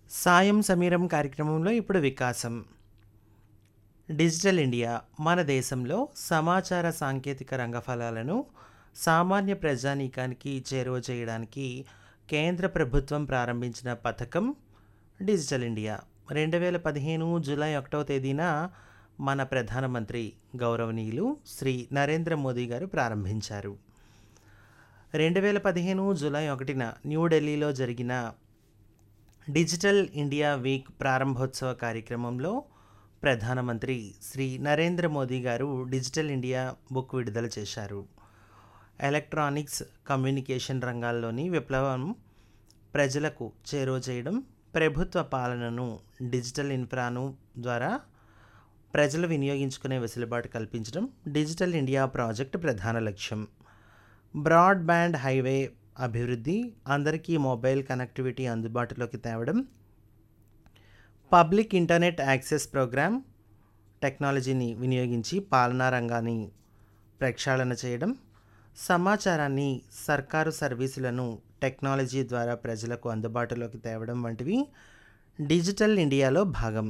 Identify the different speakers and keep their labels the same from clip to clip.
Speaker 1: సాయం సమీరం కార్యక్రమంలో ఇప్పుడు వికాసం డిజిటల్ ఇండియా మన దేశంలో సమాచార సాంకేతిక రంగ ఫలాలను సామాన్య ప్రజానీకానికి చేరువ చేయడానికి కేంద్ర ప్రభుత్వం ప్రారంభించిన పథకం డిజిటల్ ఇండియా రెండు వేల పదిహేను జూలై ఒకటవ తేదీన మన ప్రధానమంత్రి గౌరవనీయులు శ్రీ నరేంద్ర మోదీ గారు ప్రారంభించారు రెండు వేల పదిహేను జూలై ఒకటిన న్యూఢిల్లీలో జరిగిన డిజిటల్ ఇండియా వీక్ ప్రారంభోత్సవ కార్యక్రమంలో ప్రధానమంత్రి శ్రీ నరేంద్ర మోదీ గారు డిజిటల్ ఇండియా బుక్ విడుదల చేశారు ఎలక్ట్రానిక్స్ కమ్యూనికేషన్ రంగాల్లోని విప్లవం ప్రజలకు చేరువ చేయడం ప్రభుత్వ పాలనను డిజిటల్ ఇన్ఫ్రాను ద్వారా ప్రజలు వినియోగించుకునే వెసులుబాటు కల్పించడం డిజిటల్ ఇండియా ప్రాజెక్టు ప్రధాన లక్ష్యం బ్రాడ్బ్యాండ్ హైవే అభివృద్ధి అందరికీ మొబైల్ కనెక్టివిటీ అందుబాటులోకి తేవడం పబ్లిక్ ఇంటర్నెట్ యాక్సెస్ ప్రోగ్రామ్ టెక్నాలజీని వినియోగించి పాలనా రంగాన్ని ప్రక్షాళన చేయడం సమాచారాన్ని సర్కారు సర్వీసులను టెక్నాలజీ ద్వారా ప్రజలకు అందుబాటులోకి తేవడం వంటివి డిజిటల్ ఇండియాలో భాగం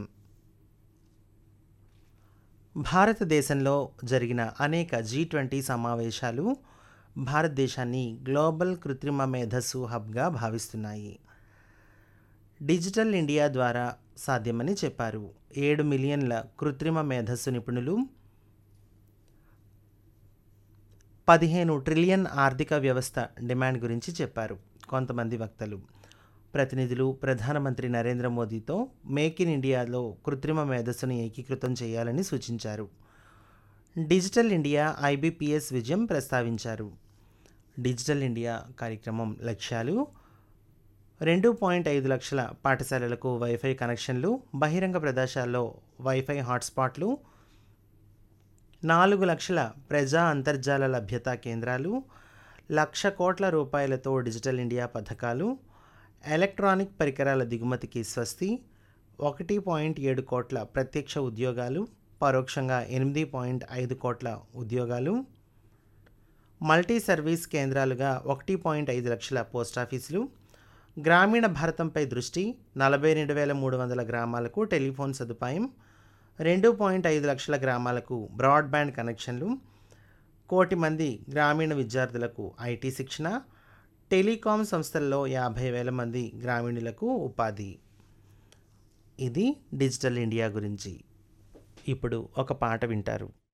Speaker 1: భారతదేశంలో జరిగిన అనేక జీ ట్వంటీ సమావేశాలు భారతదేశాన్ని గ్లోబల్ కృత్రిమ మేధస్సు హబ్గా భావిస్తున్నాయి డిజిటల్ ఇండియా ద్వారా సాధ్యమని చెప్పారు ఏడు మిలియన్ల కృత్రిమ మేధస్సు నిపుణులు పదిహేను ట్రిలియన్ ఆర్థిక వ్యవస్థ డిమాండ్ గురించి చెప్పారు కొంతమంది వక్తలు ప్రతినిధులు ప్రధానమంత్రి నరేంద్ర మోదీతో మేక్ ఇన్ ఇండియాలో కృత్రిమ మేధస్సును ఏకీకృతం చేయాలని సూచించారు డిజిటల్ ఇండియా ఐబీపీఎస్ విజయం ప్రస్తావించారు డిజిటల్ ఇండియా కార్యక్రమం లక్ష్యాలు రెండు పాయింట్ ఐదు లక్షల పాఠశాలలకు వైఫై కనెక్షన్లు బహిరంగ ప్రదేశాల్లో వైఫై హాట్స్పాట్లు నాలుగు లక్షల ప్రజా అంతర్జాల లభ్యతా కేంద్రాలు లక్ష కోట్ల రూపాయలతో డిజిటల్ ఇండియా పథకాలు ఎలక్ట్రానిక్ పరికరాల దిగుమతికి స్వస్తి ఒకటి పాయింట్ ఏడు కోట్ల ప్రత్యక్ష ఉద్యోగాలు పరోక్షంగా ఎనిమిది పాయింట్ ఐదు కోట్ల ఉద్యోగాలు మల్టీ సర్వీస్ కేంద్రాలుగా ఒకటి పాయింట్ ఐదు లక్షల పోస్టాఫీసులు గ్రామీణ భారతంపై దృష్టి నలభై రెండు వేల మూడు వందల గ్రామాలకు టెలిఫోన్ సదుపాయం రెండు పాయింట్ ఐదు లక్షల గ్రామాలకు బ్రాడ్బ్యాండ్ కనెక్షన్లు కోటి మంది గ్రామీణ విద్యార్థులకు ఐటీ శిక్షణ టెలికాం సంస్థల్లో యాభై వేల మంది గ్రామీణులకు ఉపాధి ఇది డిజిటల్ ఇండియా గురించి ఇప్పుడు ఒక పాట వింటారు